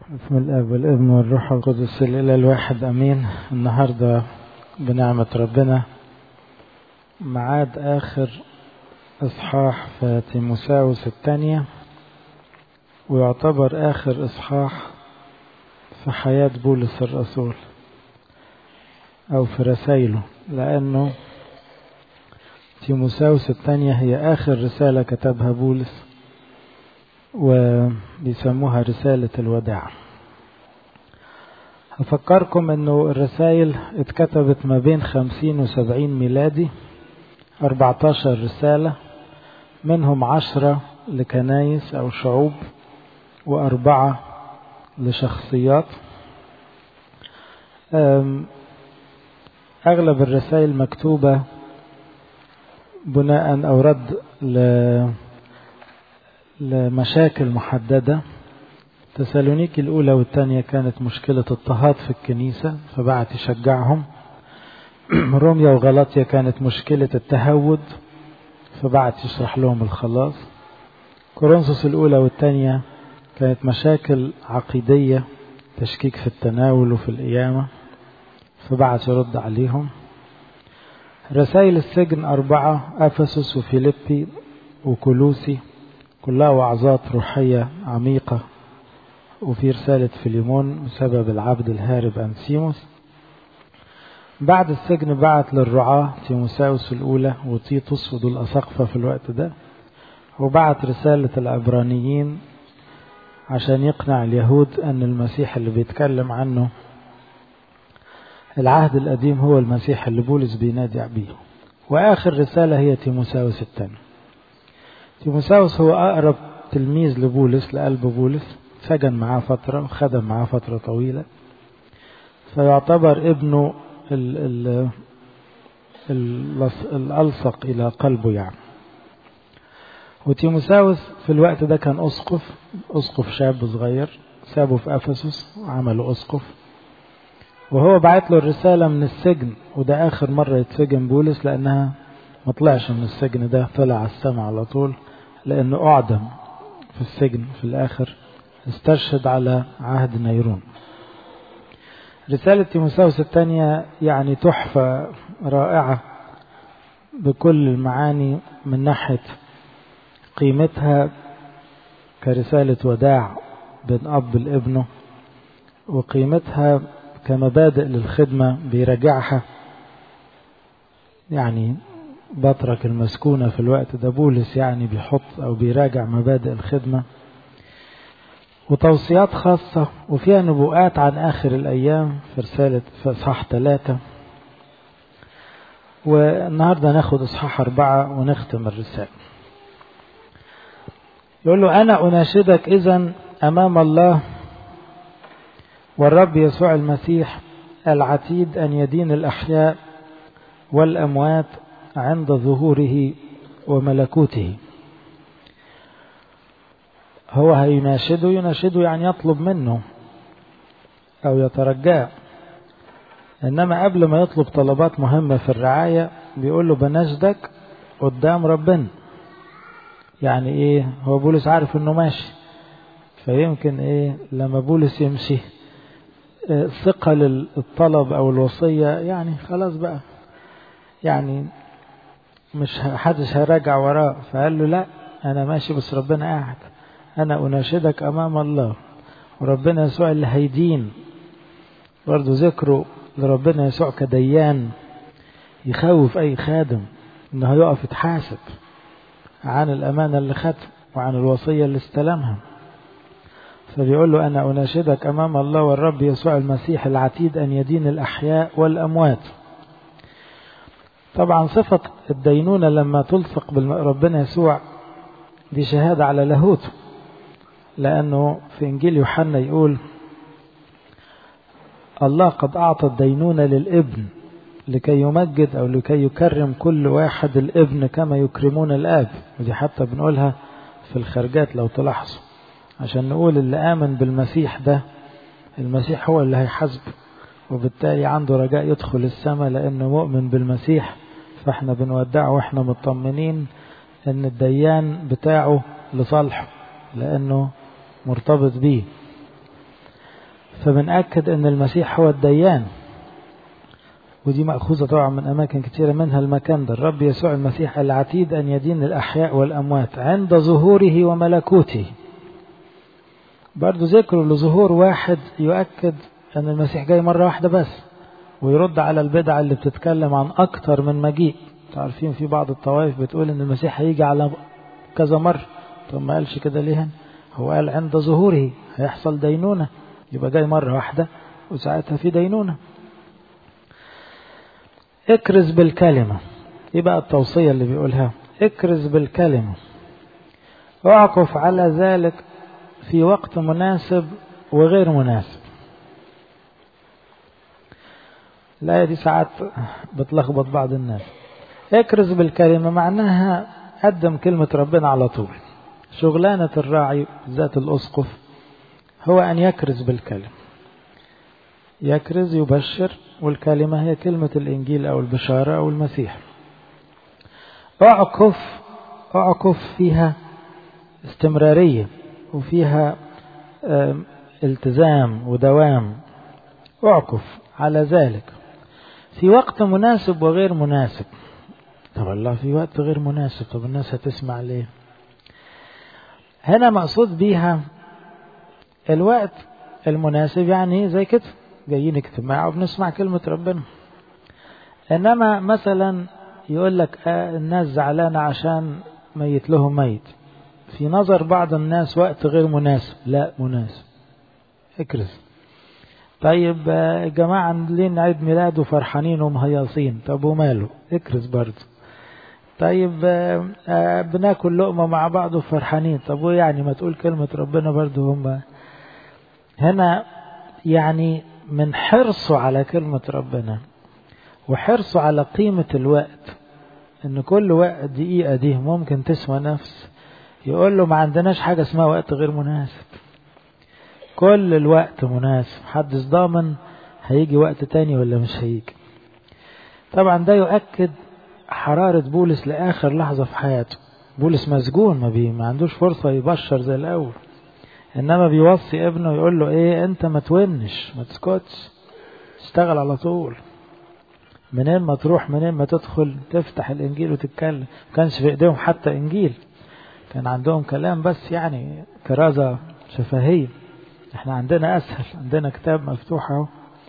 بسم الاب والابن والروح القدس الاله الواحد امين النهارده بنعمه ربنا ميعاد اخر اصحاح في تيموساوس الثانيه ويعتبر اخر اصحاح في حياه بولس الرسول او في رسائله لانه تيموساوس الثانيه هي اخر رساله كتبها بولس وبيسموها رسالة الوداع هفكركم انه الرسائل اتكتبت ما بين خمسين وسبعين ميلادي اربعتاشر رسالة منهم عشرة لكنايس او شعوب واربعة لشخصيات اغلب الرسائل مكتوبة بناء او رد ل لمشاكل محددة تسالونيكي الأولى والثانية كانت مشكلة اضطهاد في الكنيسة فبعت يشجعهم روميا وغلاطيا كانت مشكلة التهود فبعت يشرح لهم الخلاص كورنثوس الأولى والثانية كانت مشاكل عقيدية تشكيك في التناول وفي القيامة فبعت يرد عليهم رسائل السجن أربعة أفسس وفيليبي وكولوسي كلها وعظات روحية عميقة وفي رسالة فيليمون بسبب العبد الهارب أنسيموس بعد السجن بعت للرعاة تيموساوس الأولى وتيتوس ودول أساقفة في الوقت ده وبعت رسالة العبرانيين عشان يقنع اليهود أن المسيح اللي بيتكلم عنه العهد القديم هو المسيح اللي بولس بينادي بيه وآخر رسالة هي تيموساوس الثاني تيموساوس هو أقرب تلميذ لبولس لقلب بولس سجن معاه فترة وخدم معاه فترة طويلة فيعتبر ابنه ال ال ال الألصق إلى قلبه يعني وتيموساوس في الوقت ده كان أسقف أسقف شاب صغير سابه في أفسس وعمله أسقف وهو بعت له الرسالة من السجن وده آخر مرة يتسجن بولس لأنها ما طلعش من السجن ده طلع على السماء على طول لأنه أعدم في السجن في الآخر استشهد على عهد نيرون رسالة تيموساوس الثانية يعني تحفة رائعة بكل المعاني من ناحية قيمتها كرسالة وداع بين أب لابنه وقيمتها كمبادئ للخدمة بيراجعها يعني بطرك المسكونة في الوقت ده بولس يعني بيحط أو بيراجع مبادئ الخدمة وتوصيات خاصة وفيها نبوءات عن آخر الأيام في رسالة في إصحاح ثلاثة والنهاردة ناخد إصحاح أربعة ونختم الرسالة يقول له أنا أناشدك إذا أمام الله والرب يسوع المسيح العتيد أن يدين الأحياء والأموات عند ظهوره وملكوته هو هيناشده يناشده يعني يطلب منه أو يترجاه إنما قبل ما يطلب طلبات مهمة في الرعاية بيقول له بناشدك قدام ربنا يعني إيه هو بولس عارف إنه ماشي فيمكن إيه لما بولس يمشي ثقل الطلب أو الوصية يعني خلاص بقى يعني مش حدش هيراجع وراه فقال له لا انا ماشي بس ربنا قاعد انا اناشدك امام الله وربنا يسوع اللي هيدين برضه ذكره لربنا يسوع كديان يخوف اي خادم انه هيقف يتحاسب عن الامانه اللي خدها وعن الوصيه اللي استلمها فبيقول له انا اناشدك امام الله والرب يسوع المسيح العتيد ان يدين الاحياء والاموات طبعا صفة الدينونة لما تلصق بربنا يسوع دي شهادة على لاهوته لأنه في إنجيل يوحنا يقول الله قد أعطى الدينونة للابن لكي يمجد أو لكي يكرم كل واحد الابن كما يكرمون الآب ودي حتى بنقولها في الخرجات لو تلاحظوا عشان نقول اللي آمن بالمسيح ده المسيح هو اللي هيحاسبه وبالتالي عنده رجاء يدخل السماء لأنه مؤمن بالمسيح فاحنا بنودعه واحنا مطمنين ان الديان بتاعه لصالحه لانه مرتبط بيه فبنأكد أن المسيح هو الديان ودي مأخوذة طبعا من أماكن كثيرة منها المكان ده الرب يسوع المسيح العتيد أن يدين الأحياء والأموات عند ظهوره وملكوته برضو ذكر لظهور واحد يؤكد أن المسيح جاي مرة واحدة بس ويرد على البدع اللي بتتكلم عن أكتر من مجيء تعرفين في بعض الطوائف بتقول أن المسيح هيجي على كذا مرة طب ما قالش كده ليه هو قال عند ظهوره هيحصل دينونة يبقى جاي مرة واحدة وساعتها في دينونة اكرز بالكلمة ايه بقى التوصية اللي بيقولها اكرز بالكلمة اعكف على ذلك في وقت مناسب وغير مناسب الآية دي ساعات بتلخبط بعض الناس اكرز بالكلمة معناها قدم كلمة ربنا على طول شغلانة الراعي ذات الأسقف هو أن يكرز بالكلمة يكرز يبشر والكلمة هي كلمة الإنجيل أو البشارة أو المسيح أعكف أعكف فيها استمرارية وفيها التزام ودوام أعكف على ذلك في وقت مناسب وغير مناسب طب الله في وقت غير مناسب طب الناس هتسمع ليه هنا مقصود بيها الوقت المناسب يعني زي كده جايين اجتماع وبنسمع كلمة ربنا إنما مثلا يقول لك آه الناس زعلانة عشان ميت لهم ميت في نظر بعض الناس وقت غير مناسب لا مناسب اكرز طيب الجماعة عاملين عيد ميلاد وفرحانين ومهيصين طب وماله اكرز برضه طيب بناكل لقمة مع بعض وفرحانين طب ويعني ما تقول كلمة ربنا برضه هم هنا يعني من حرصه على كلمة ربنا وحرصه على قيمة الوقت ان كل وقت دقيقة دي ممكن تسوى نفس يقول له ما عندناش حاجة اسمها وقت غير مناسب كل الوقت مناسب محدش ضامن هيجي وقت تاني ولا مش هيجي طبعا ده يؤكد حرارة بولس لآخر لحظة في حياته بولس مسجون ما, بي ما عندوش فرصة يبشر زي الأول إنما بيوصي ابنه يقول له إيه أنت ما تونش ما تسكتش اشتغل على طول منين ما تروح منين ما تدخل تفتح الإنجيل وتتكلم ما كانش في إيديهم حتى إنجيل كان عندهم كلام بس يعني كرازة شفهية احنا عندنا أسهل عندنا كتاب مفتوح اهو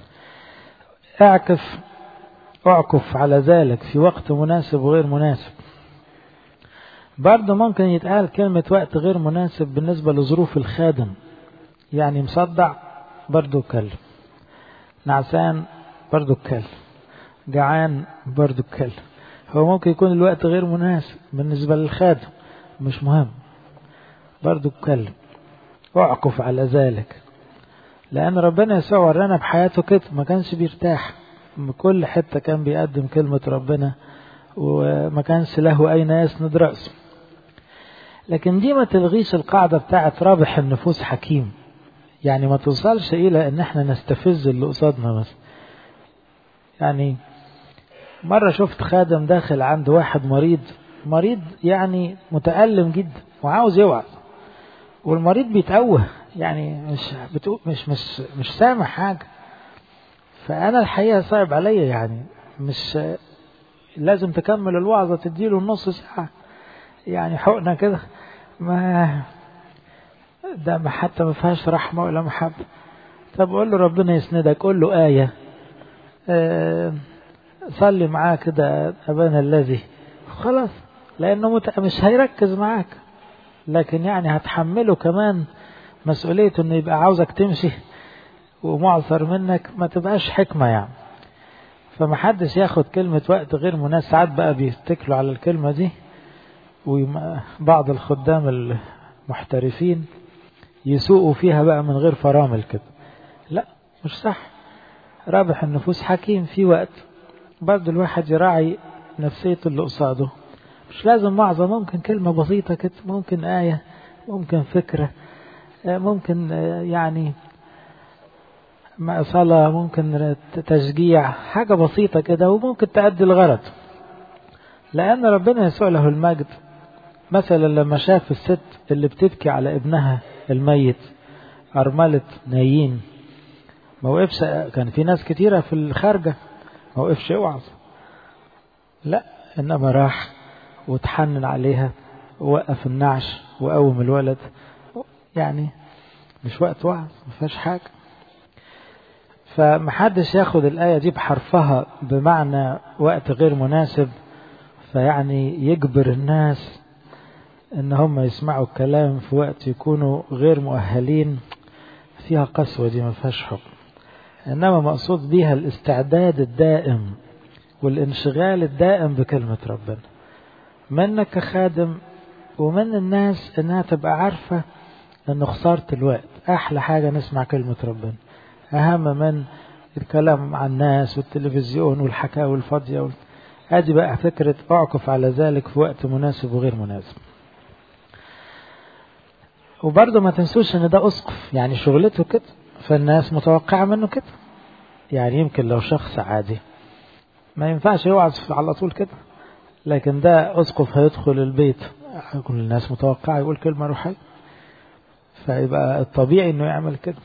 اعكف اعكف على ذلك في وقت مناسب وغير مناسب برضه ممكن يتقال كلمة وقت غير مناسب بالنسبة لظروف الخادم يعني مصدع برضه اتكلم نعسان برضه اتكلم جعان برضه اتكلم هو ممكن يكون الوقت غير مناسب بالنسبة للخادم مش مهم برضه اتكلم اعكف على ذلك لأن ربنا يسوع ورانا بحياته كده ما كانش بيرتاح كل حتة كان بيقدم كلمة ربنا وما كانش له أين يسند رأسه لكن دي ما تلغيش القاعدة بتاعت رابح النفوس حكيم يعني ما توصلش إلى إن احنا نستفز اللي قصادنا بس يعني مرة شفت خادم داخل عند واحد مريض مريض يعني متألم جدا وعاوز يوعظ والمريض بيتأوه يعني مش بتقول مش مش مش سامع حاجة فأنا الحقيقة صعب عليا يعني مش لازم تكمل الوعظة تديله نص ساعة يعني حقنة كده ما ده ما حتى ما فيهاش رحمة ولا محبة طب قول له ربنا يسندك قول له آية آه صلي معاه كده أبانا الذي خلاص لأنه مت... مش هيركز معاك لكن يعني هتحمله كمان مسؤولية انه يبقى عاوزك تمشي ومعصر منك ما تبقاش حكمة يعني فمحدش ياخد كلمة وقت غير مناسب ساعات بقى بيتكلوا على الكلمة دي وبعض الخدام المحترفين يسوقوا فيها بقى من غير فرامل كده لا مش صح رابح النفوس حكيم في وقت برضه الواحد يراعي نفسية اللي قصاده مش لازم معظم ممكن كلمة بسيطة كده ممكن آية ممكن فكرة ممكن يعني صلاة ممكن تشجيع حاجة بسيطة كده وممكن تأدي الغرض لأن ربنا يسوع له المجد مثلا لما شاف الست اللي بتبكي على ابنها الميت أرملة نايين ما وقفش كان في ناس كتيرة في الخارجة ما وقفش يوعظ لا إنما راح وتحنن عليها ووقف النعش وقوم الولد يعني مش وقت وعظ ما فيهاش حاجة فمحدش ياخد الآية دي بحرفها بمعنى وقت غير مناسب فيعني يجبر الناس ان هم يسمعوا الكلام في وقت يكونوا غير مؤهلين فيها قسوة دي ما فيهاش حب انما مقصود بيها الاستعداد الدائم والانشغال الدائم بكلمة ربنا منك كخادم ومن الناس انها تبقى عارفة انه خسارة الوقت احلى حاجة نسمع كلمة ربنا اهم من الكلام مع الناس والتلفزيون والحكاوي الفاضية وال... ادي بقى فكرة اعكف على ذلك في وقت مناسب وغير مناسب وبرضه ما تنسوش ان ده اسقف يعني شغلته كده فالناس متوقعة منه كده يعني يمكن لو شخص عادي ما ينفعش يوعظ على طول كده لكن ده اسقف هيدخل البيت كل الناس متوقعة يقول كلمة روحية فيبقى الطبيعي انه يعمل كده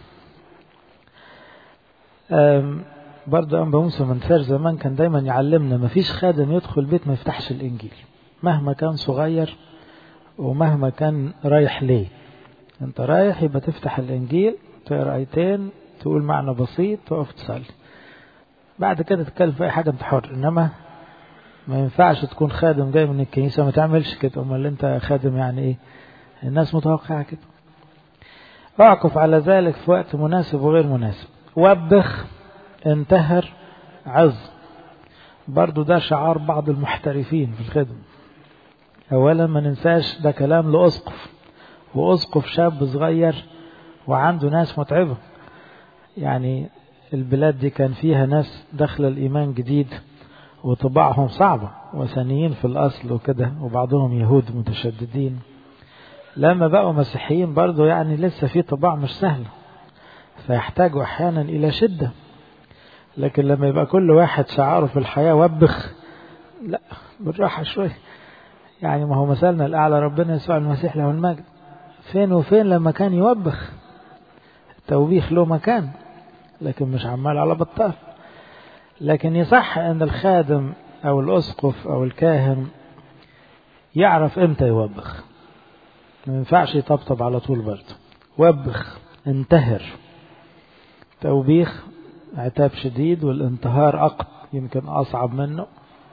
برضه أنبا موسى منتشر زمان كان دايما يعلمنا ما فيش خادم يدخل بيت ما يفتحش الإنجيل مهما كان صغير ومهما كان رايح ليه انت رايح يبقى تفتح الإنجيل تقرا آيتين تقول معنى بسيط تقف تصلي بعد كده تتكلم في أي حاجة أنت حر إنما ما ينفعش تكون خادم جاي من الكنيسة ما تعملش كده أمال أنت خادم يعني إيه الناس متوقعة كده اعكف على ذلك في وقت مناسب وغير مناسب وبخ انتهر عظ برضو ده شعار بعض المحترفين في الخدمة أولا ما ننساش ده كلام لأسقف وأسقف شاب صغير وعنده ناس متعبة يعني البلاد دي كان فيها ناس داخلة الإيمان جديد وطباعهم صعبة وثنيين في الأصل وكده وبعضهم يهود متشددين لما بقوا مسيحيين برضو يعني لسه في طباع مش سهلة فيحتاجوا أحيانا إلى شدة لكن لما يبقى كل واحد شعاره في الحياة وبخ لا بالراحة شوية يعني ما هو مثلنا الأعلى ربنا يسوع المسيح له المجد فين وفين لما كان يوبخ التوبيخ له مكان لكن مش عمال على بطال لكن يصح أن الخادم أو الأسقف أو الكاهن يعرف إمتى يوبخ ما ينفعش يطبطب على طول برضه وبخ انتهر توبيخ عتاب شديد والانتهار أقط يمكن أصعب منه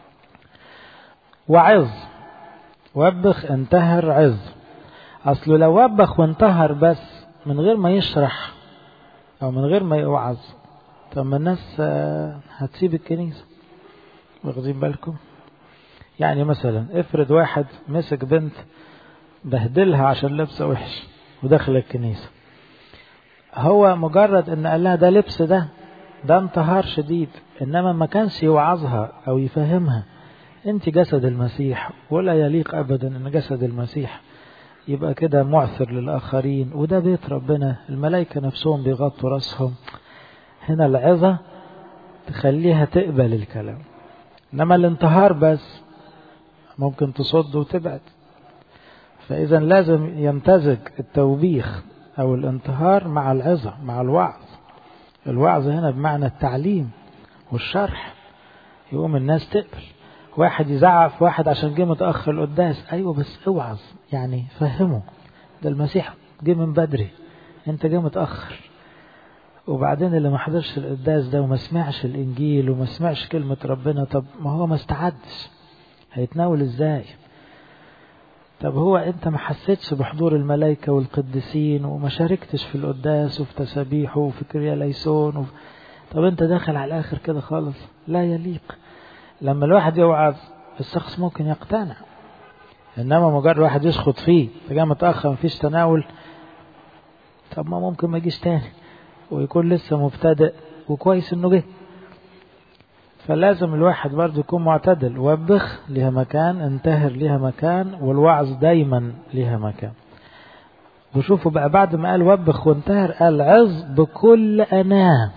وعظ وبخ انتهر عظ أصله لو وبخ وانتهر بس من غير ما يشرح أو من غير ما يوعظ طب ما الناس هتسيب الكنيسة واخدين بالكم يعني مثلا افرض واحد مسك بنت بهدلها عشان لابسه وحش ودخل الكنيسة هو مجرد ان قال لها ده لبس ده ده انتهار شديد انما ما كانش يوعظها او يفهمها انت جسد المسيح ولا يليق ابدا ان جسد المسيح يبقى كده معثر للاخرين وده بيت ربنا الملائكة نفسهم بيغطوا راسهم هنا العظة تخليها تقبل الكلام انما الانتهار بس ممكن تصد وتبعد فاذا لازم يمتزج التوبيخ او الانتهار مع العظة مع الوعظ الوعظ هنا بمعنى التعليم والشرح يقوم الناس تقبل واحد يزعق في واحد عشان جه متأخر القداس أيوة بس اوعظ يعني فهمه ده المسيح جه من بدري انت جه متأخر وبعدين اللي ما حضرش القداس ده وما سمعش الإنجيل وما سمعش كلمة ربنا طب ما هو ما استعدش هيتناول ازاي طب هو انت ما حسيتش بحضور الملائكة والقديسين وما شاركتش في القداس وفي تسابيحه وفي كريا ليسون وفي... طب انت داخل على الاخر كده خالص لا يليق لما الواحد يوعظ الشخص ممكن يقتنع انما مجرد واحد يشخط فيه فجاء متاخر مفيش تناول طب ما ممكن ما يجيش تاني ويكون لسه مبتدئ وكويس انه جه فلازم الواحد برضه يكون معتدل وبخ لها مكان انتهر لها مكان والوعظ دايما لها مكان وشوفوا بقى بعد ما قال وبخ وانتهر قال عظ بكل أناه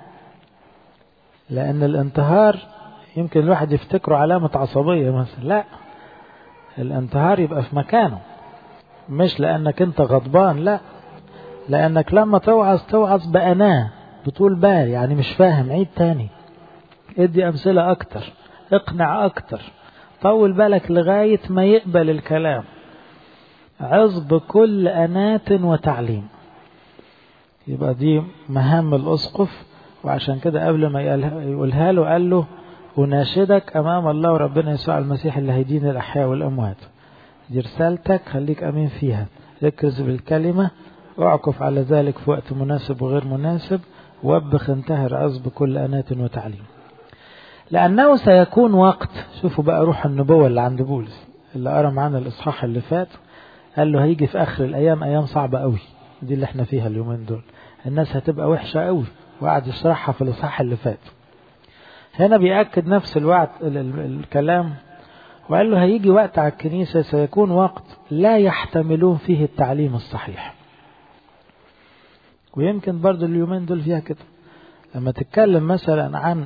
لأن الانتهار يمكن الواحد يفتكره علامة عصبية مثلا لا الانتهار يبقى في مكانه مش لأنك أنت غضبان لا لأنك لما توعظ توعظ بأناه بطول بال يعني مش فاهم عيد تاني ادي أمثلة أكتر اقنع أكتر طول بالك لغاية ما يقبل الكلام عظ بكل أنات وتعليم يبقى دي مهام الأسقف وعشان كده قبل ما يقولها له قال له أناشدك أمام الله وربنا يسوع المسيح اللي هيدين الأحياء والأموات دي رسالتك خليك أمين فيها اكرز بالكلمة اعكف على ذلك في وقت مناسب وغير مناسب وبخ انتهر عظ بكل أنات وتعليم لأنه سيكون وقت شوفوا بقى روح النبوة اللي عند بولس اللي قرا معانا الإصحاح اللي فات قال له هيجي في آخر الأيام أيام صعبة قوي دي اللي احنا فيها اليومين دول الناس هتبقى وحشة قوي وقعد يشرحها في الإصحاح اللي فات هنا بيأكد نفس الوعد الكلام وقال له هيجي وقت على الكنيسة سيكون وقت لا يحتملون فيه التعليم الصحيح ويمكن برضو اليومين دول فيها كده لما تتكلم مثلا عن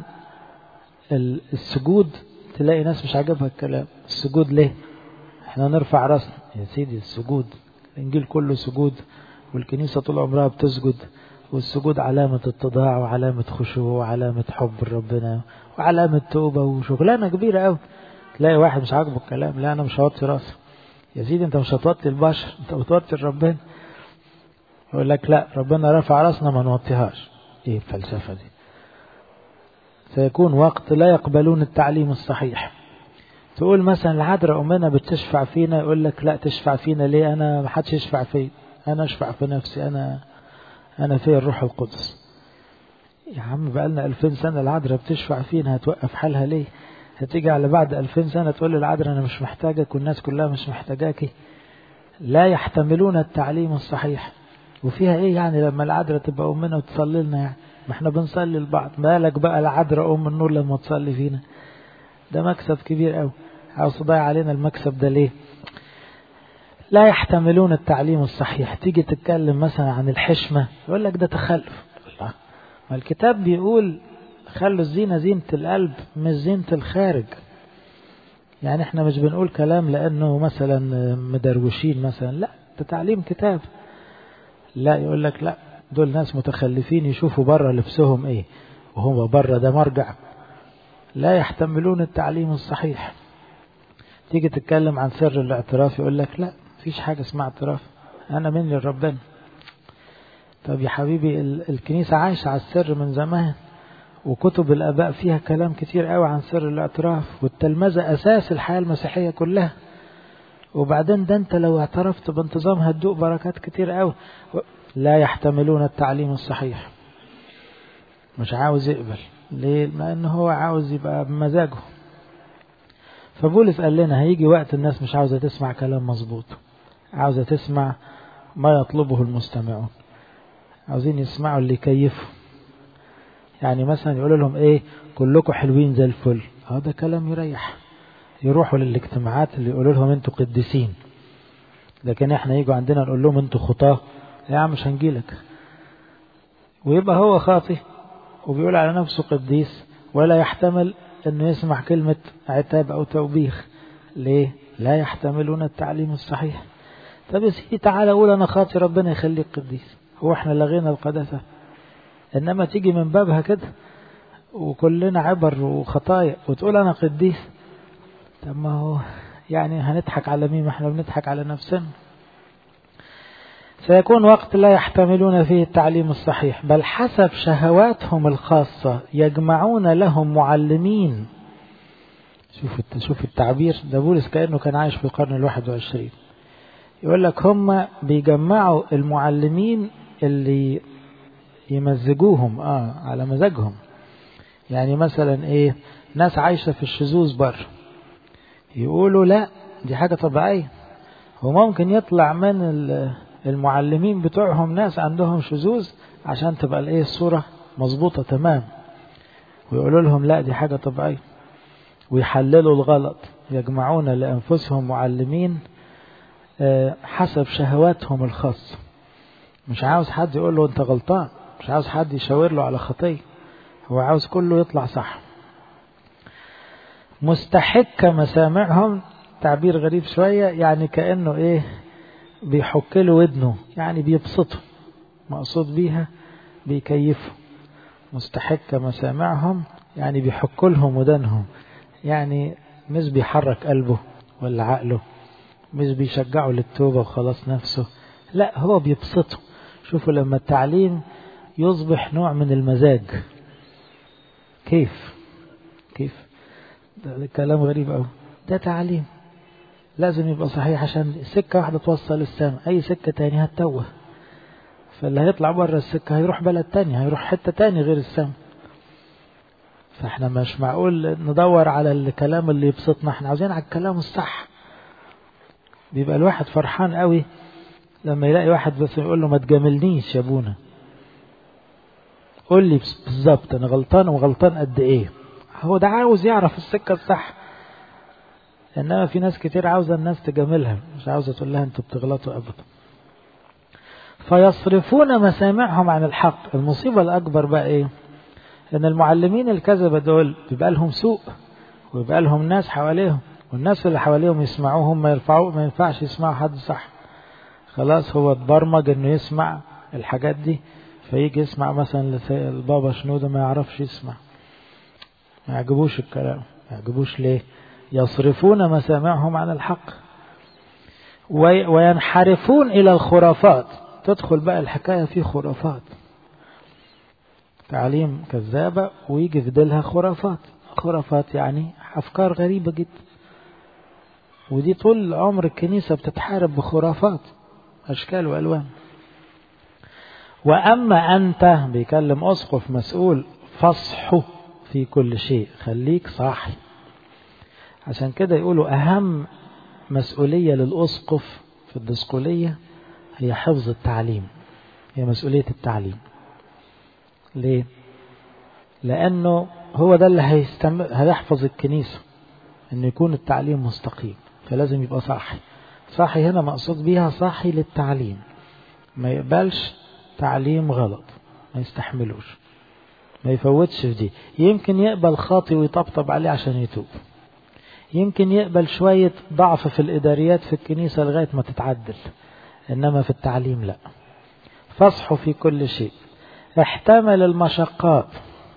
السجود تلاقي ناس مش عاجبها الكلام السجود ليه احنا نرفع راسنا يا سيدي السجود الانجيل كله سجود والكنيسة طول عمرها بتسجد والسجود علامة اتضاع وعلامة خشوع وعلامة حب ربنا وعلامة توبة وشغلانة كبيرة قوي تلاقي واحد مش عاجبه الكلام لا انا مش هوطي راسي يا سيدي انت مش هتوطي البشر انت بتوطي ربنا يقول لك لا ربنا رفع راسنا ما نوطيهاش ايه الفلسفة دي سيكون وقت لا يقبلون التعليم الصحيح تقول مثلا العذراء أمنا بتشفع فينا يقول لك لا تشفع فينا ليه أنا ما حدش يشفع فيا أنا أشفع في نفسي أنا أنا في الروح القدس يا عم بقى لنا 2000 سنة العذراء بتشفع فينا هتوقف حالها ليه هتيجي على بعد 2000 سنة تقول للعذراء أنا مش محتاجك والناس كلها مش محتاجاكي لا يحتملون التعليم الصحيح وفيها ايه يعني لما العذراء تبقى أمنا وتصلي لنا يعني ما احنا بنصلي لبعض مالك بقى العذراء أم النور لما تصلي فينا ده مكسب كبير قوي عاوز تضيع علينا المكسب ده ليه لا يحتملون التعليم الصحيح تيجي تتكلم مثلا عن الحشمة يقول لك ده تخلف الله ما الكتاب بيقول خلوا الزينة زينة القلب مش زينة الخارج يعني احنا مش بنقول كلام لأنه مثلا مدروشين مثلا لا ده تعليم كتاب لا يقول لك لا دول ناس متخلفين يشوفوا بره لبسهم ايه وهو بره ده مرجع لا يحتملون التعليم الصحيح تيجي تتكلم عن سر الاعتراف يقول لك لا مفيش حاجة اسمها اعتراف أنا مني لربنا طب يا حبيبي الكنيسة عايشة على السر من زمان وكتب الآباء فيها كلام كتير قوي عن سر الاعتراف والتلمذة أساس الحياة المسيحية كلها وبعدين ده أنت لو اعترفت بانتظام هتدوق بركات كتير قوي لا يحتملون التعليم الصحيح مش عاوز يقبل ليه؟ لأنه هو عاوز يبقى بمزاجه فبولس قال لنا هيجي وقت الناس مش عاوزة تسمع كلام مظبوط عاوزة تسمع ما يطلبه المستمعون عاوزين يسمعوا اللي يكيفوا يعني مثلا يقولوا لهم ايه كلكم حلوين زي الفل اه ده كلام يريح يروحوا للاجتماعات اللي يقولوا لهم انتوا قديسين لكن احنا يجوا عندنا نقول لهم انتوا خطاه يا عم مش هنجيلك ويبقى هو خاطي وبيقول على نفسه قديس ولا يحتمل انه يسمع كلمة عتاب او توبيخ ليه لا يحتملون التعليم الصحيح طب يا سيدي تعالى قول انا خاطي ربنا يخليك قديس هو احنا لغينا القداسة انما تيجي من بابها كده وكلنا عبر وخطايا وتقول انا قديس طب ما هو يعني هنضحك على مين ما احنا بنضحك على نفسنا سيكون وقت لا يحتملون فيه التعليم الصحيح بل حسب شهواتهم الخاصة يجمعون لهم معلمين شوف شوف التعبير ده بولس كأنه كان عايش في القرن الواحد وعشرين يقول لك هم بيجمعوا المعلمين اللي يمزجوهم اه على مزاجهم يعني مثلا ايه ناس عايشة في الشذوذ بره يقولوا لا دي حاجة طبيعية وممكن يطلع من المعلمين بتوعهم ناس عندهم شذوذ عشان تبقى الايه الصورة مظبوطة تمام ويقولوا لهم لا دي حاجة طبيعية ويحللوا الغلط يجمعون لأنفسهم معلمين حسب شهواتهم الخاصة مش عاوز حد يقول له انت غلطان مش عاوز حد يشاور له على خطية هو عاوز كله يطلع صح مستحك مسامعهم تعبير غريب شوية يعني كأنه ايه بيحك له ودنه يعني بيبسطه مقصود بيها بيكيفه مستحك مسامعهم يعني بيحك لهم ودانهم يعني مش بيحرك قلبه ولا عقله مش بيشجعه للتوبة وخلاص نفسه لا هو بيبسطه شوفوا لما التعليم يصبح نوع من المزاج كيف كيف ده كلام غريب أوي ده تعليم لازم يبقى صحيح عشان سكة واحدة توصل السماء أي سكة تاني هتتوه فاللي هيطلع بره السكة هيروح بلد تاني هيروح حتة تاني غير السماء فاحنا مش معقول ندور على الكلام اللي يبسطنا احنا عاوزين على الكلام الصح بيبقى الواحد فرحان قوي لما يلاقي واحد بس يقول له ما تجاملنيش يا ابونا قول لي بالظبط انا غلطان وغلطان قد ايه هو ده عاوز يعرف السكة الصح انما في ناس كتير عاوزة الناس تجاملها مش عاوزة تقول لها انتوا بتغلطوا ابدا فيصرفون مسامعهم عن الحق المصيبة الاكبر بقى ايه ان المعلمين الكذبة دول بيبقى لهم سوء ويبقى لهم ناس حواليهم والناس اللي حواليهم يسمعوهم ما يرفعوا ما ينفعش يسمعوا حد صح خلاص هو اتبرمج انه يسمع الحاجات دي فيجي يسمع مثلا البابا شنودة ما يعرفش يسمع ما يعجبوش الكلام ما يعجبوش ليه يصرفون مسامعهم عن الحق وينحرفون إلى الخرافات تدخل بقى الحكاية في خرافات تعليم كذابة ويجي في ديلها خرافات خرافات يعني أفكار غريبة جدا ودي طول عمر الكنيسة بتتحارب بخرافات أشكال وألوان وأما أنت بيكلم أسقف مسؤول فصحه في كل شيء خليك صاحي عشان كده يقولوا أهم مسؤولية للأسقف في الدسقولية هي حفظ التعليم هي مسؤولية التعليم ليه؟ لأنه هو ده اللي هيستم... هيحفظ الكنيسة إنه يكون التعليم مستقيم فلازم يبقى صاحي صاحي هنا مقصود بيها صاحي للتعليم ما يقبلش تعليم غلط ما يستحملوش ما يفوتش في دي يمكن يقبل خاطي ويطبطب عليه عشان يتوب يمكن يقبل شوية ضعف في الإداريات في الكنيسة لغاية ما تتعدل إنما في التعليم لا فصحوا في كل شيء احتمل المشقات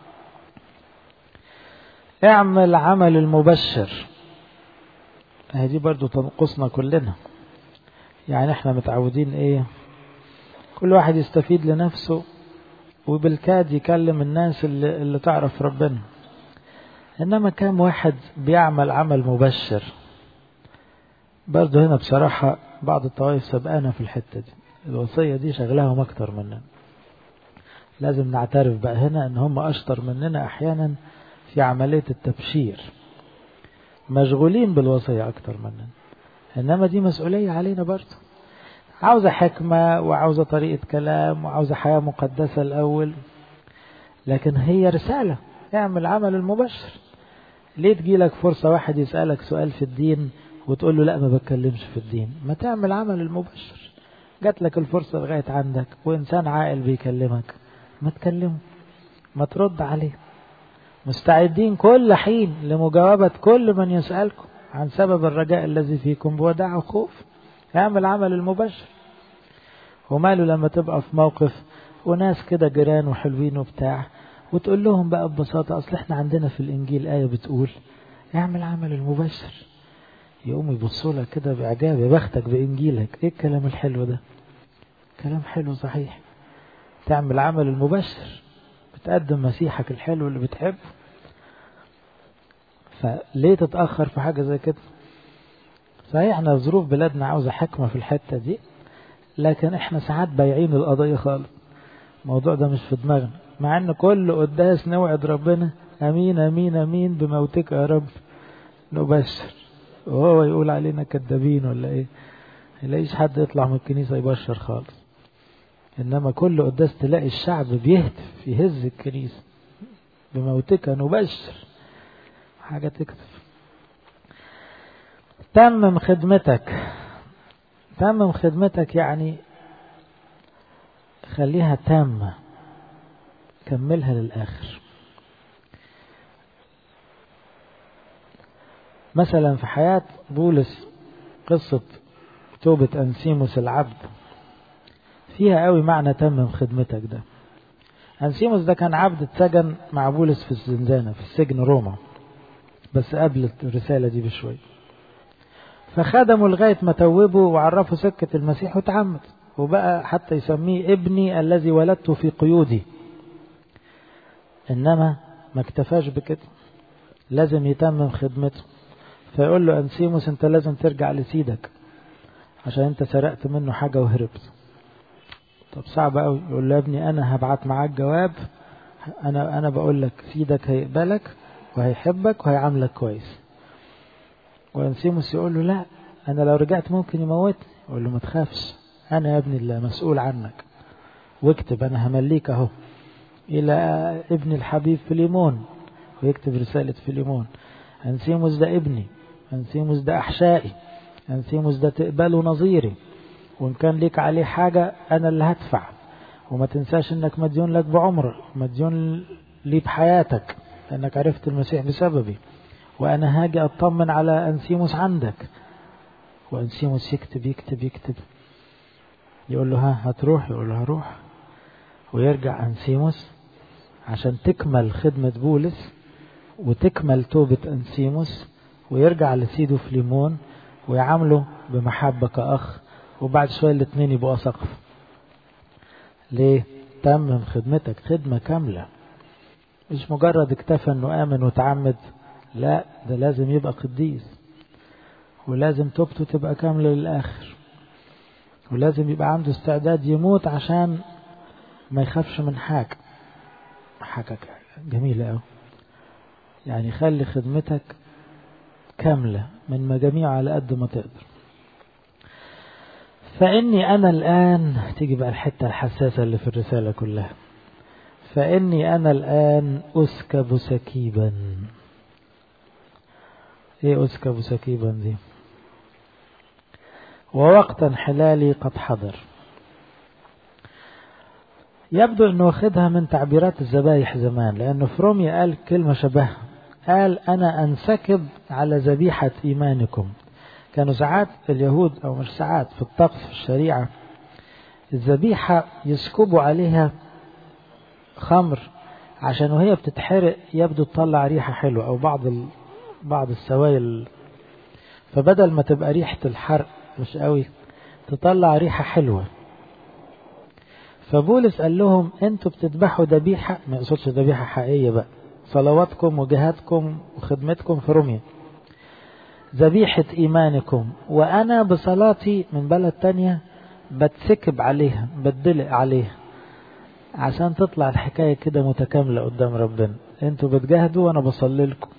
اعمل عمل المبشر هذه برضو تنقصنا كلنا يعني احنا متعودين ايه كل واحد يستفيد لنفسه وبالكاد يكلم الناس اللي, اللي تعرف ربنا انما كم واحد بيعمل عمل مبشر برضه هنا بصراحة بعض الطوائف سبقانا في الحتة دي الوصية دي شغلهم اكتر مننا لازم نعترف بقى هنا ان هم اشطر مننا احيانا في عملية التبشير مشغولين بالوصية اكتر مننا انما دي مسؤولية علينا برضه عاوزة حكمة وعاوزة طريقة كلام وعاوزة حياة مقدسة الأول لكن هي رسالة اعمل عمل المبشر ليه تجيلك فرصة واحد يسألك سؤال في الدين وتقول له لا ما بتكلمش في الدين ما تعمل عمل المبشر جات لك الفرصة لغاية عندك وإنسان عاقل بيكلمك ما تكلمه ما ترد عليه مستعدين كل حين لمجاوبة كل من يسألكم عن سبب الرجاء الذي فيكم بوداع وخوف اعمل عمل المبشر وماله لما تبقى في موقف وناس كده جيران وحلوين وبتاع وتقول لهم بقى ببساطة أصل احنا عندنا في الإنجيل آية بتقول اعمل عمل المبشر يقوم يبصوا لك كده بإعجاب يا بختك بإنجيلك إيه الكلام الحلو ده كلام حلو صحيح تعمل عمل المبشر بتقدم مسيحك الحلو اللي بتحبه فليه تتأخر في حاجة زي كده صحيح احنا ظروف بلادنا عاوزة حكمة في الحتة دي لكن احنا ساعات بايعين القضية خالص الموضوع ده مش في دماغنا مع ان كل قداس نوعد ربنا امين امين امين بموتك يا رب نبشر وهو يقول علينا كذابين ولا ايه يلاقيش حد يطلع من الكنيسة يبشر خالص انما كل قداس تلاقي الشعب بيهتف يهز الكنيسة بموتك نبشر حاجة تكتف تمم خدمتك تمم خدمتك يعني خليها تامة كملها للآخر مثلا في حياة بولس قصة توبة أنسيموس العبد فيها قوي معنى تمم خدمتك ده أنسيموس ده كان عبد اتسجن مع بولس في الزنزانة في السجن روما بس قبل الرسالة دي بشوية فخدموا لغاية ما توبوا وعرفوا سكة المسيح وتعمد وبقى حتى يسميه ابني الذي ولدته في قيودي إنما ما اكتفاش بكده لازم يتمم خدمته فيقول له أنسيموس أنت لازم ترجع لسيدك عشان أنت سرقت منه حاجة وهربت طب صعب قوي يقول له يا ابني أنا هبعت معاك جواب أنا أنا بقول لك سيدك هيقبلك وهيحبك وهيعاملك كويس وأنسيموس يقول له لا أنا لو رجعت ممكن يموتني يقول له ما تخافش أنا يا ابني اللي مسؤول عنك واكتب أنا همليك أهو إلى ابن الحبيب فيليمون ويكتب رسالة فيليمون أنسيموس ده ابني أنسيموس ده أحشائي أنسيموس ده تقبله نظيري وإن كان ليك عليه حاجة أنا اللي هدفع وما تنساش إنك مديون لك بعمر مديون لي بحياتك لأنك عرفت المسيح بسببي وأنا هاجي أطمن على أنسيموس عندك وأنسيموس يكتب يكتب يكتب يقول له ها هتروح يقول له هروح ويرجع أنسيموس عشان تكمل خدمة بولس وتكمل توبة أنسيموس ويرجع لسيده في ليمون ويعامله بمحبة كأخ وبعد شوية الاثنين يبقوا سقف ليه تمم خدمتك خدمة كاملة مش مجرد اكتفى انه امن وتعمد لا ده لازم يبقى قديس ولازم توبته تبقى كاملة للآخر ولازم يبقى عنده استعداد يموت عشان ما يخافش من حاجة حاجة جميلة أوي يعني خلي خدمتك كاملة من مجاميع على قد ما تقدر فإني أنا الآن تيجي بقى الحتة الحساسة اللي في الرسالة كلها فإني أنا الآن أسكب سكيبا إيه أسكب سكيبا دي ووقت انحلالي قد حضر يبدو أنه واخدها من تعبيرات الذبايح زمان لأنه في روميا قال كلمة شبهها قال أنا أنسكب على ذبيحة إيمانكم كانوا ساعات اليهود أو مش ساعات في الطقس في الشريعة الذبيحة يسكبوا عليها خمر عشان وهي بتتحرق يبدو تطلع ريحة حلوة أو بعض ال... بعض السوائل فبدل ما تبقى ريحة الحرق مش قوي تطلع ريحة حلوة فبولس قال لهم انتوا بتذبحوا ذبيحة ما يقصدش ذبيحة حقيقية بقى صلواتكم وجهادكم وخدمتكم في روميا ذبيحة إيمانكم وأنا بصلاتي من بلد تانية بتسكب عليها بتدلق عليها عشان تطلع الحكاية كده متكاملة قدام ربنا انتوا بتجاهدوا وانا بصلي لكم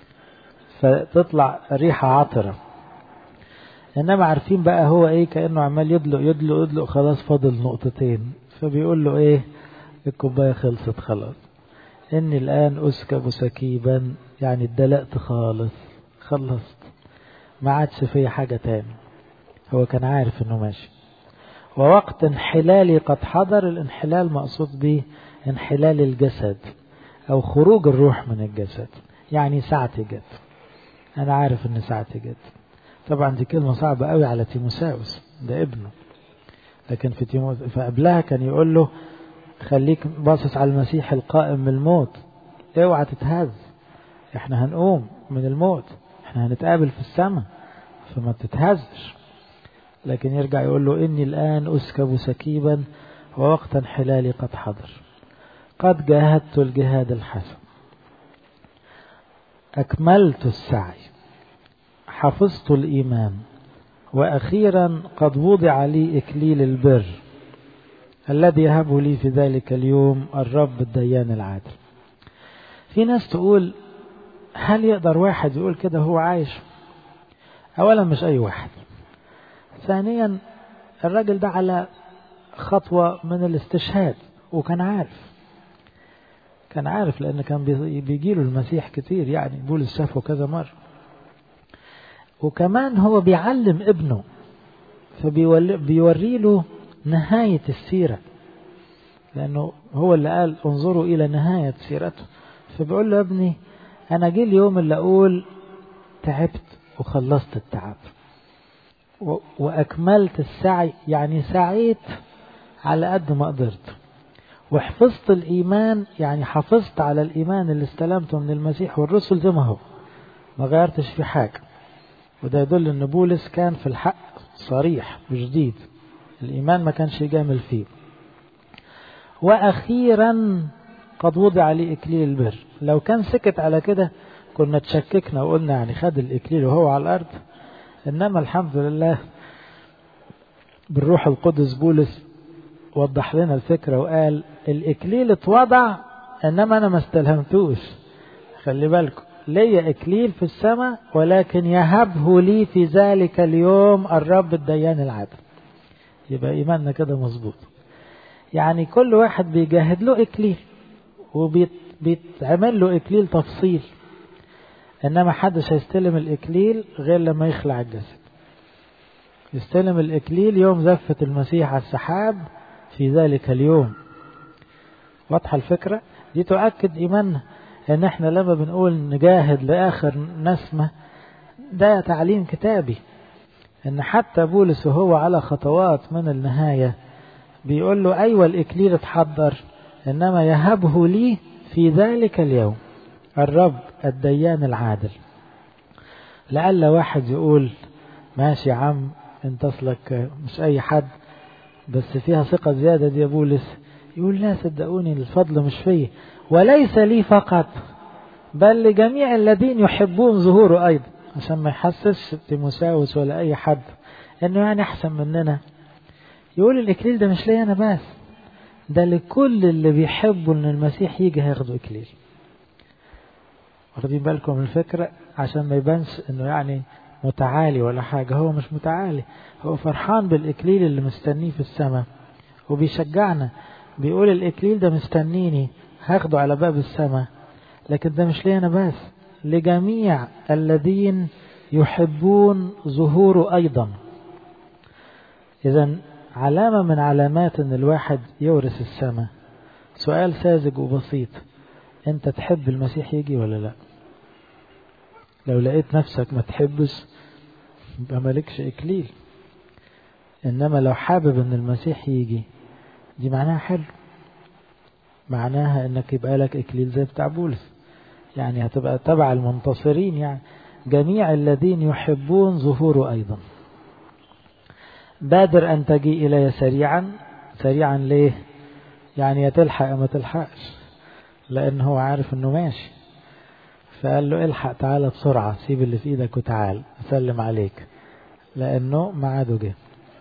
فتطلع ريحة عطرة انما عارفين بقى هو ايه كأنه عمال يدلق يدلق يدلق خلاص فاضل نقطتين فبيقول له ايه الكوباية خلصت خلاص اني الان اسكب سكيبا يعني اتدلقت خالص خلصت ما عادش في حاجة تاني هو كان عارف انه ماشي ووقت انحلالي قد حضر الانحلال مقصود به انحلال الجسد او خروج الروح من الجسد يعني ساعتي جت انا عارف ان ساعتي جت طبعا دي كلمة صعبة قوي على تيموساوس ده ابنه لكن في تيموس فقبلها كان يقول له خليك باصص على المسيح القائم من الموت اوعى تتهز احنا هنقوم من الموت احنا هنتقابل في السماء فما تتهزش لكن يرجع يقول له إني الآن أسكب سكيبا ووقت انحلالي قد حضر قد جاهدت الجهاد الحسن أكملت السعي حفظت الإيمان وأخيرا قد وضع لي إكليل البر الذي يهب لي في ذلك اليوم الرب الديان العادل في ناس تقول هل يقدر واحد يقول كده هو عايش أولا مش أي واحد ثانيا الراجل ده على خطوة من الاستشهاد وكان عارف كان عارف لأن كان بيجيله المسيح كتير يعني بولس شافه كذا مرة وكمان هو بيعلم ابنه فبيوري له نهاية السيرة لأنه هو اللي قال انظروا إلى نهاية سيرته فبيقول له يا ابني أنا جه اليوم اللي أقول تعبت وخلصت التعب وأكملت السعي يعني سعيت على قد ما قدرت وحفظت الإيمان يعني حافظت على الإيمان اللي استلمته من المسيح والرسل زي ما هو ما غيرتش في حاجة وده يدل أن بولس كان في الحق صريح وجديد الإيمان ما كانش يجامل فيه وأخيرا قد وضع لي إكليل البر لو كان سكت على كده كنا تشككنا وقلنا يعني خد الإكليل وهو على الأرض إنما الحمد لله بالروح القدس بولس وضح لنا الفكرة وقال الإكليل اتوضع إنما أنا ما استلهمتوش خلي بالكم ليا إكليل في السماء ولكن يهبه لي في ذلك اليوم الرب الديان العادل يبقى إيماننا كده مظبوط يعني كل واحد بيجاهد له إكليل وبيتعمل له إكليل تفصيل إنما حدش هيستلم الإكليل غير لما يخلع الجسد يستلم الإكليل يوم زفة المسيح على السحاب في ذلك اليوم واضحة الفكرة دي تؤكد إيماننا إن إحنا لما بنقول نجاهد لآخر نسمة ده تعليم كتابي إن حتى بولس وهو على خطوات من النهاية بيقول له أيوة الإكليل اتحضر إنما يهبه لي في ذلك اليوم الرب الديان العادل لعل واحد يقول ماشي يا عم انت اصلك مش اي حد بس فيها ثقة زيادة دي يا بولس يقول لا صدقوني الفضل مش فيه وليس لي فقط بل لجميع الذين يحبون ظهوره أيضا عشان ما يحسسش تيموساوس ولا أي حد إنه يعني أحسن مننا يقول الإكليل ده مش ليا أنا بس ده لكل اللي بيحبوا إن المسيح يجي هياخدوا إكليل واخدين بالكم من الفكرة عشان ما يبانش إنه يعني متعالي ولا حاجة هو مش متعالي هو فرحان بالإكليل اللي مستنيه في السماء وبيشجعنا بيقول الإكليل ده مستنيني هاخده على باب السماء لكن ده مش لي أنا بس لجميع الذين يحبون ظهوره أيضا إذا علامة من علامات أن الواحد يورث السماء سؤال ساذج وبسيط أنت تحب المسيح يجي ولا لا لو لقيت نفسك ما تحبش يبقى مالكش إكليل إنما لو حابب أن المسيح يجي دي معناها حلو معناها أنك يبقى لك إكليل زي بتاع بولس يعني هتبقى تبع المنتصرين يعني جميع الذين يحبون ظهوره أيضا بادر أن تجي إلي سريعا سريعا ليه يعني يا تلحق ما تلحقش لأن هو عارف أنه ماشي فقال له الحق تعالى بسرعة سيب اللي في ايدك وتعال اسلم عليك لانه ميعاده جه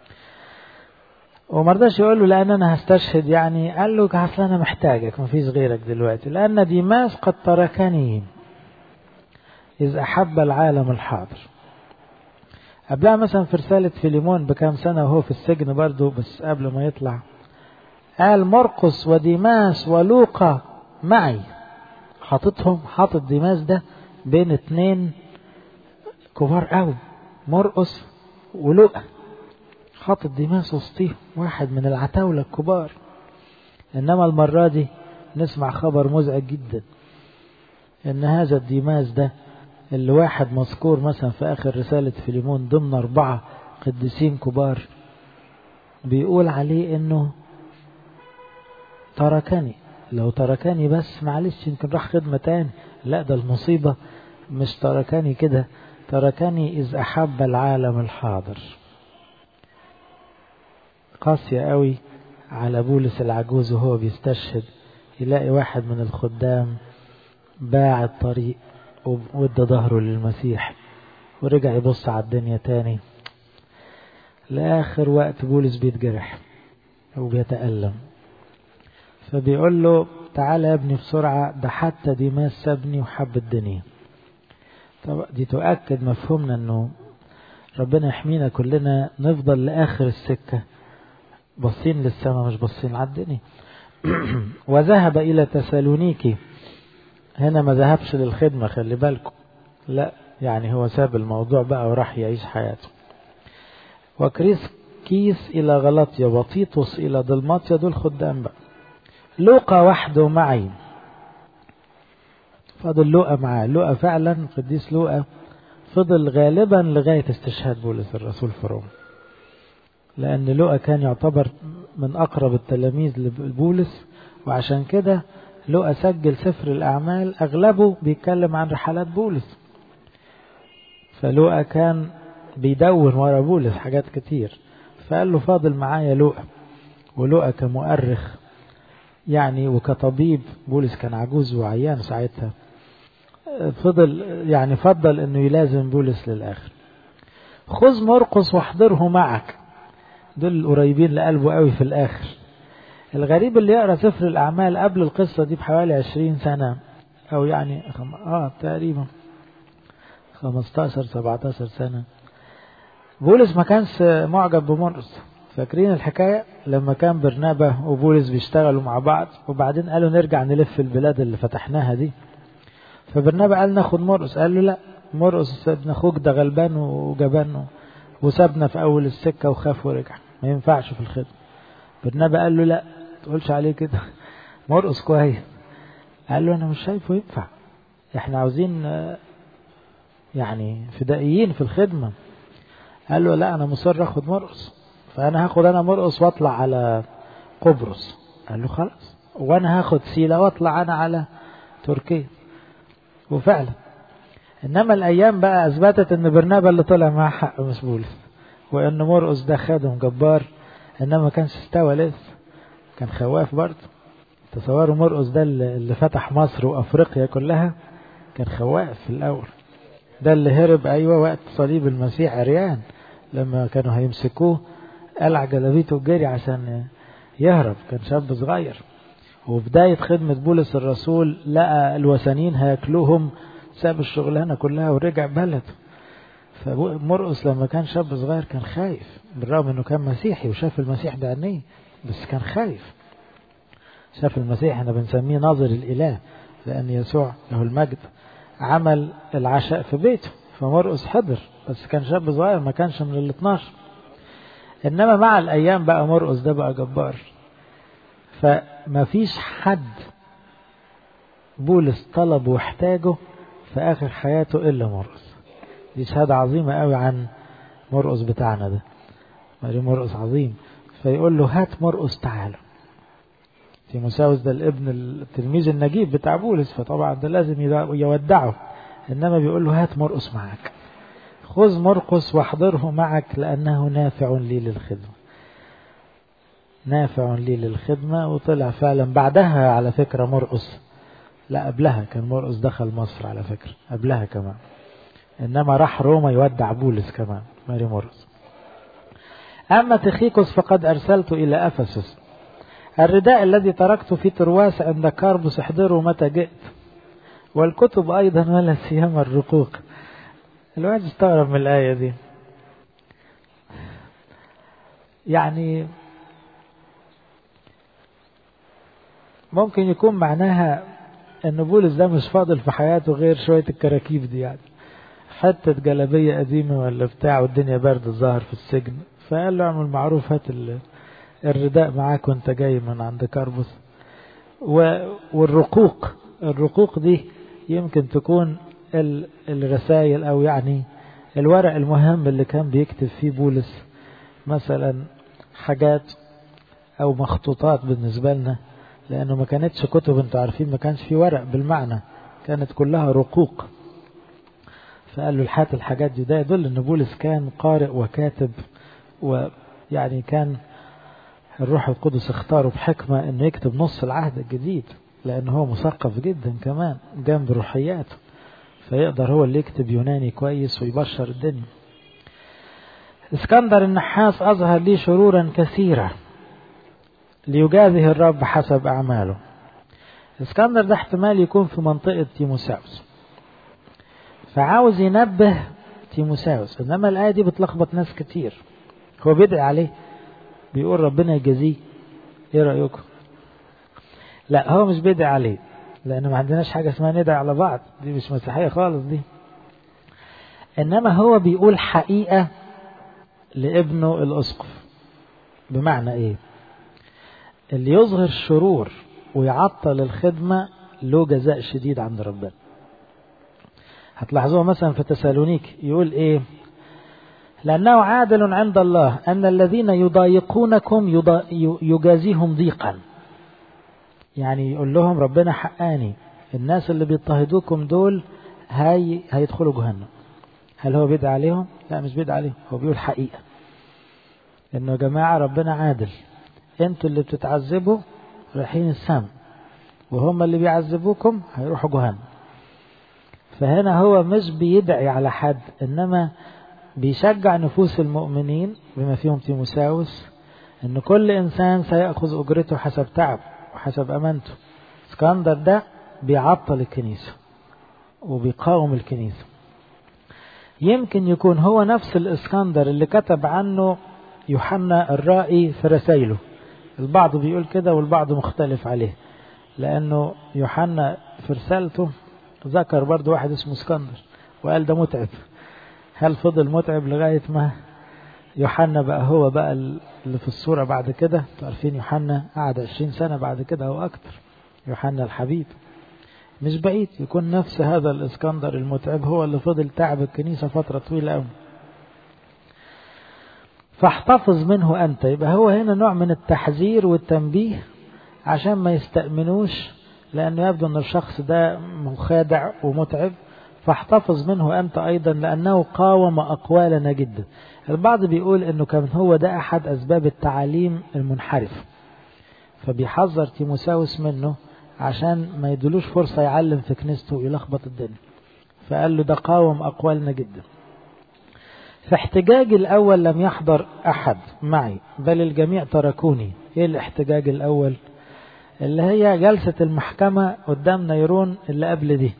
وما رضاش يقول له لان انا هستشهد يعني قال له اصل انا محتاجك ما فيش غيرك دلوقتي لان ديماس قد تركني اذ احب العالم الحاضر قبلها مثلا في رسالة فيليمون بكام سنة وهو في السجن برضه بس قبل ما يطلع قال مرقس وديماس ولوقا معي حاططهم حاطط ديماس ده بين اتنين كبار قوي مرقس ولقى حاطط ديماس وسطيهم واحد من العتاولة الكبار انما المرة دي نسمع خبر مزعج جدا ان هذا الديماس ده اللي واحد مذكور مثلا في اخر رسالة فيليمون ضمن اربعة قديسين كبار بيقول عليه انه تركني لو تركني بس معلش يمكن راح خدمة تاني لا ده المصيبة مش تركني كده تركني إذ أحب العالم الحاضر قاسية قوي على بولس العجوز وهو بيستشهد يلاقي واحد من الخدام باع الطريق وادى ظهره للمسيح ورجع يبص على الدنيا تاني لآخر وقت بولس بيتجرح وبيتألم فبيقول له تعالى يا ابني بسرعة ده حتى ديماس سابني وحب الدنيا طب دي تؤكد مفهومنا انه ربنا يحمينا كلنا نفضل لآخر السكة باصين للسماء مش باصين على الدنيا وذهب إلى تسالونيكي هنا ما ذهبش للخدمة خلي بالكم لا يعني هو ساب الموضوع بقى وراح يعيش حياته وكريس كيس إلى غلطية وطيطس إلى دلماطيا دول خدام بقى لوقا وحده معي فضل لوقا معاه لوقا فعلا قديس لوقا فضل غالبا لغاية استشهاد بولس الرسول في روما لأن لوقا كان يعتبر من أقرب التلاميذ لبولس وعشان كده لقى سجل سفر الأعمال أغلبه بيتكلم عن رحلات بولس فلقى كان بيدون ورا بولس حاجات كتير فقال له فاضل معايا لقى ولقى كمؤرخ يعني وكطبيب بولس كان عجوز وعيان ساعتها فضل يعني فضل انه يلازم بولس للاخر خذ مرقس واحضره معك دول قريبين لقلبه قوي في الاخر الغريب اللي يقرا سفر الاعمال قبل القصه دي بحوالي عشرين سنه او يعني خم... اه تقريبا 15 17 سنه بولس ما كانش معجب بمرقس فاكرين الحكايه لما كان برنابا وبولس بيشتغلوا مع بعض وبعدين قالوا نرجع نلف البلاد اللي فتحناها دي فبرنابا قال ناخد مرقس قال له لا مرقس ابن اخوك ده غلبان وجبان وسابنا في اول السكه وخاف ورجع ما ينفعش في الخدمه برنابا قال له لا تقولش عليه كده مرقس كويس قال له انا مش شايفه ينفع احنا عاوزين يعني فدائيين في الخدمه قال له لا انا مصر اخد مرقس فانا هاخد انا مرقس واطلع على قبرص قال له خلاص وانا هاخد سيلا واطلع انا على تركيا وفعلا انما الايام بقى اثبتت ان برنابا اللي طلع معاه حق مش بولس وان مرقس ده خادم جبار انما ما كانش استوى لسه كان خواف برضه تصوروا مرقس ده اللي فتح مصر وافريقيا كلها كان خواف في الاول ده اللي هرب ايوه وقت صليب المسيح عريان لما كانوا هيمسكوه قلع جلابيته وجري عشان يهرب كان شاب صغير وبداية خدمة بولس الرسول لقى الوثنيين هياكلوهم ساب الشغلانة كلها ورجع بلده فمرقس لما كان شاب صغير كان خايف بالرغم انه كان مسيحي وشاف المسيح بعينيه بس كان خايف شاف المسيح احنا بنسميه ناظر الاله لان يسوع له المجد عمل العشاء في بيته فمرقس حضر بس كان شاب صغير ما كانش من ال 12 انما مع الايام بقى مرقس ده بقى جبار فما فيش حد بولس طلب واحتاجه في اخر حياته الا مرقس دي شهاده عظيمه قوي عن مرقس بتاعنا ده ماري مرقس عظيم فيقول له هات مرقس تعالى تيموساوس ده الابن التلميذ النجيب بتاع بولس فطبعا ده لازم يودعه انما بيقول له هات مرقس معك خذ مرقس واحضره معك لانه نافع لي للخدمه نافع لي للخدمه وطلع فعلا بعدها على فكره مرقس لا قبلها كان مرقس دخل مصر على فكره قبلها كمان انما راح روما يودع بولس كمان ماري مرقس اما تخيكوس فقد ارسلت الى افسس الرداء الذي تركته في ترواس عند كاربوس احضره متى جئت والكتب أيضا ولا سيما الرقوق الواحد استغرب من الآية دي يعني ممكن يكون معناها ان بولس ده مش فاضل في حياته غير شوية الكراكيب دي يعني حتة جلابية قديمة ولا بتاع والدنيا برد الظهر في السجن فقال له اعمل معروف هات الرداء معاك وانت جاي من عند كاربوس والرقوق الرقوق دي يمكن تكون الرسائل او يعني الورق المهم اللي كان بيكتب فيه بولس مثلا حاجات او مخطوطات بالنسبة لنا لانه ما كانتش كتب انتوا عارفين ما كانش في ورق بالمعنى كانت كلها رقوق فقال له الحات الحاجات دي ده يدل ان بولس كان قارئ وكاتب ويعني كان الروح القدس اختاره بحكمة انه يكتب نص العهد الجديد لان هو مثقف جدا كمان جنب روحياته فيقدر هو اللي يكتب يوناني كويس ويبشر الدنيا اسكندر النحاس اظهر لي شرورا كثيرة ليجازه الرب حسب اعماله اسكندر ده احتمال يكون في منطقة تيموساوس فعاوز ينبه تيموساوس انما الايه دي بتلخبط ناس كتير هو بيدعي عليه بيقول ربنا يجازيه ايه رايكم لا هو مش بيدعي عليه لان ما عندناش حاجه اسمها ندعي على بعض دي مش مسيحيه خالص دي انما هو بيقول حقيقه لابنه الاسقف بمعنى ايه اللي يظهر الشرور ويعطل الخدمه له جزاء شديد عند ربنا هتلاحظوها مثلا في تسالونيك يقول ايه لأنه عادل عند الله أن الذين يضايقونكم يجازيهم ضيقا يعني يقول لهم ربنا حقاني الناس اللي بيضطهدوكم دول هاي هيدخلوا جهنم هل هو بيدعي عليهم لا مش بيدعي عليهم هو بيقول حقيقة انه يا جماعة ربنا عادل انتوا اللي بتتعذبوا رايحين السم وهم اللي بيعذبوكم هيروحوا جهنم فهنا هو مش بيدعي على حد انما بيشجع نفوس المؤمنين بما فيهم تيموساوس ان كل انسان سيأخذ اجرته حسب تعب وحسب امانته اسكندر ده بيعطل الكنيسة وبيقاوم الكنيسة يمكن يكون هو نفس الاسكندر اللي كتب عنه يوحنا الرائي في رسائله البعض بيقول كده والبعض مختلف عليه لأنه يوحنا في رسالته ذكر برضه واحد اسمه اسكندر وقال ده متعب هل فضل متعب لغاية ما يوحنا بقى هو بقى اللي في الصورة بعد كده عارفين يوحنا قعد عشرين سنة بعد كده أو أكتر يوحنا الحبيب مش بعيد يكون نفس هذا الاسكندر المتعب هو اللي فضل تعب الكنيسة فترة طويلة أوي فاحتفظ منه أنت يبقى هو هنا نوع من التحذير والتنبيه عشان ما يستأمنوش لأنه يبدو أن الشخص ده مخادع ومتعب فاحتفظ منه أنت أيضا لأنه قاوم أقوالنا جدا البعض بيقول أنه كان هو ده أحد أسباب التعاليم المنحرف فبيحذر تيموساوس منه عشان ما يدلوش فرصة يعلم في كنيسته ويلخبط الدنيا فقال له ده قاوم أقوالنا جدا في احتجاجي الأول لم يحضر أحد معي بل الجميع تركوني إيه الاحتجاج الأول اللي هي جلسة المحكمة قدام نيرون اللي قبل دي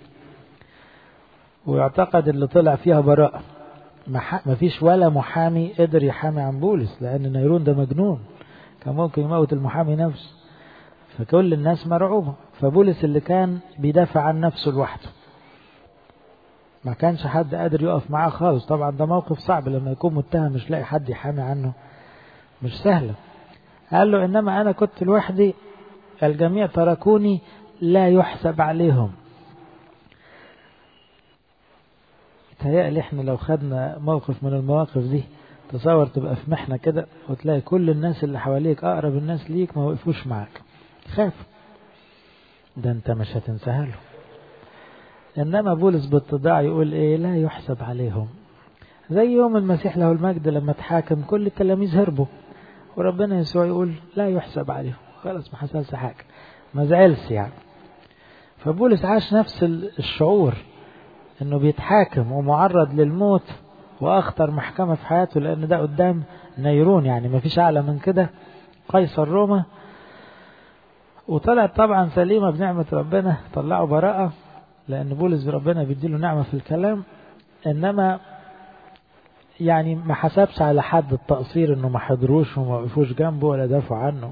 ويعتقد اللي طلع فيها براءة ما فيش ولا محامي قدر يحامي عن بولس لأن نيرون ده مجنون كان ممكن يموت المحامي نفسه فكل الناس مرعوبة فبولس اللي كان بيدافع عن نفسه لوحده ما كانش حد قادر يقف معاه خالص طبعا ده موقف صعب لما يكون متهم مش لاقي حد يحامي عنه مش سهلة قال له إنما أنا كنت لوحدي الجميع تركوني لا يحسب عليهم تهيألي احنا لو خدنا موقف من المواقف دي تصور تبقى في محنة كده وتلاقي كل الناس اللي حواليك أقرب الناس ليك ما وقفوش معاك خاف ده انت مش هتنساها له إنما بولس بالتضاع يقول إيه لا يحسب عليهم زي يوم المسيح له المجد لما تحاكم كل التلاميذ هربوا وربنا يسوع يقول لا يحسب عليهم خلاص ما حصلش حاجة ما زعلش يعني فبولس عاش نفس الشعور انه بيتحاكم ومعرض للموت واخطر محكمة في حياته لان ده قدام نيرون يعني ما فيش اعلى من كده قيصر روما وطلعت طبعا سليمة بنعمة ربنا طلعوا براءة لأن بولس ربنا بيديله نعمة في الكلام إنما يعني ما حسبش على حد التقصير إنه ما حضروش وما وقفوش جنبه ولا دافعوا عنه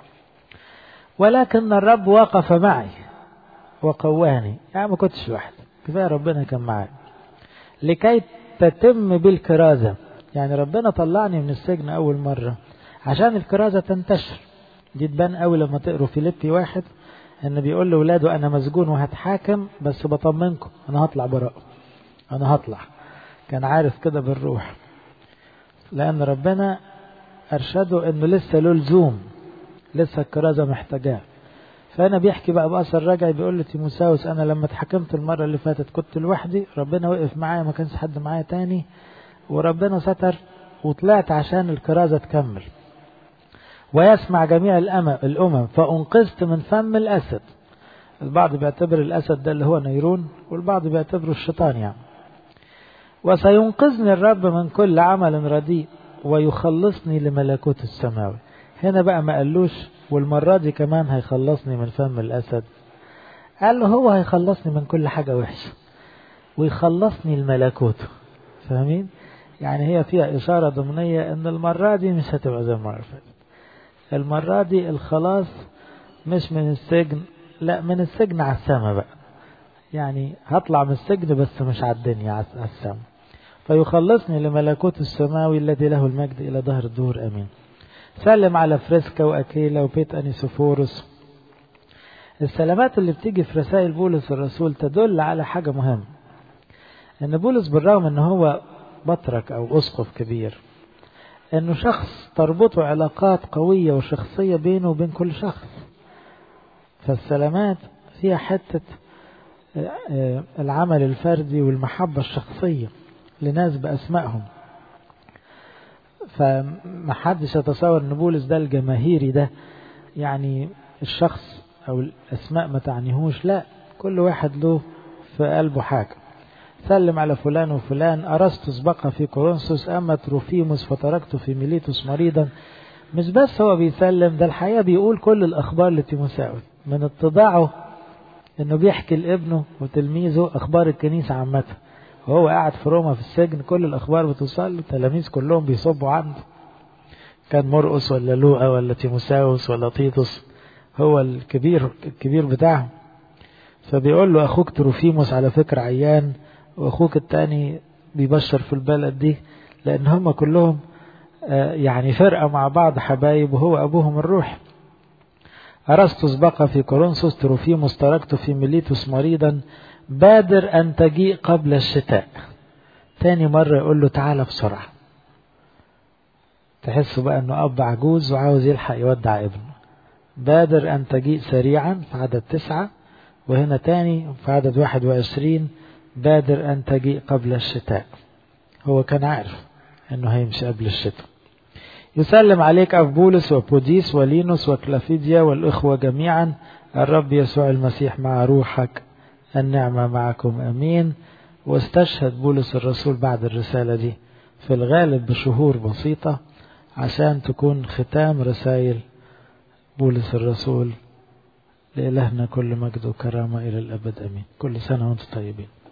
ولكن الرب وقف معي وقواني يعني ما كنتش لوحدي كفاية ربنا كان معي لكي تتم بالكرازة يعني ربنا طلعني من السجن أول مرة عشان الكرازة تنتشر دي تبان قوي لما تقروا فيليبي واحد ان بيقول لاولاده انا مسجون وهتحاكم بس بطمنكم انا هطلع براءه انا هطلع كان عارف كده بالروح لان ربنا ارشده انه لسه له لزوم لسه الكرازه محتاجاه فانا بيحكي بقى باثر رجعي بيقول لتيموساوس انا لما اتحكمت المره اللي فاتت كنت لوحدي ربنا وقف معايا ما كانش حد معايا تاني وربنا ستر وطلعت عشان الكرازه تكمل ويسمع جميع الأمم فأنقذت من فم الأسد البعض بيعتبر الأسد ده اللي هو نيرون والبعض بيعتبره الشيطان يعني وسينقذني الرب من كل عمل رديء ويخلصني لملكوت السماوي هنا بقى ما قالوش والمرة دي كمان هيخلصني من فم الأسد قال له هو هيخلصني من كل حاجة وحشة ويخلصني الملكوت فاهمين يعني هي فيها إشارة ضمنية إن المرة دي مش هتبقى زي المرة اللي فاتت المرة دي الخلاص مش من السجن لا من السجن على السماء بقى يعني هطلع من السجن بس مش على الدنيا على السماء فيخلصني لملكوت السماوي الذي له المجد إلى ظهر الدور أمين سلم على فريسكا وأكيلا وبيت أنيسوفورس السلامات اللي بتيجي في رسائل بولس الرسول تدل على حاجة مهمة ان بولس بالرغم ان هو بطرك او اسقف كبير انه شخص تربطه علاقات قوية وشخصية بينه وبين كل شخص فالسلامات فيها حتة العمل الفردي والمحبة الشخصية لناس بأسمائهم فمحدش يتصور ان بولس ده الجماهيري ده يعني الشخص او الاسماء ما تعنيهوش لا كل واحد له في قلبه حاجة سلم على فلان وفلان أرسطس بقى في كورنثوس أما تروفيموس فتركته في ميليتوس مريضا مش بس هو بيسلم ده الحقيقة بيقول كل الأخبار لتيموساوس من اتضاعه انه بيحكي لابنه وتلميذه اخبار الكنيسة عامة وهو قاعد في روما في السجن كل الاخبار بتوصل له التلاميذ كلهم بيصبوا عنده كان مرقس ولا لوقا ولا تيموساوس ولا تيتوس هو الكبير الكبير بتاعهم فبيقول له اخوك تروفيموس على فكرة عيان واخوك التاني بيبشر في البلد دي لان هم كلهم يعني فرقة مع بعض حبايب وهو ابوهم الروح أرسطس بقى في كورنثوس تروفيموس تركته في ميليتوس مريضا بادر أن تجيء قبل الشتاء تاني مرة يقول له تعالى بسرعة تحسوا بقى أنه أب عجوز وعاوز يلحق يودع ابنه بادر أن تجيء سريعا في عدد تسعة وهنا تاني في عدد واحد وعشرين بادر أن تجيء قبل الشتاء هو كان عارف أنه هيمشي قبل الشتاء يسلم عليك أف بولس وبوديس ولينوس وكلافيديا والإخوة جميعا الرب يسوع المسيح مع روحك النعمة معكم أمين واستشهد بولس الرسول بعد الرسالة دي في الغالب بشهور بسيطة عشان تكون ختام رسائل بولس الرسول لإلهنا كل مجد وكرامة إلى الأبد أمين كل سنة وأنتم طيبين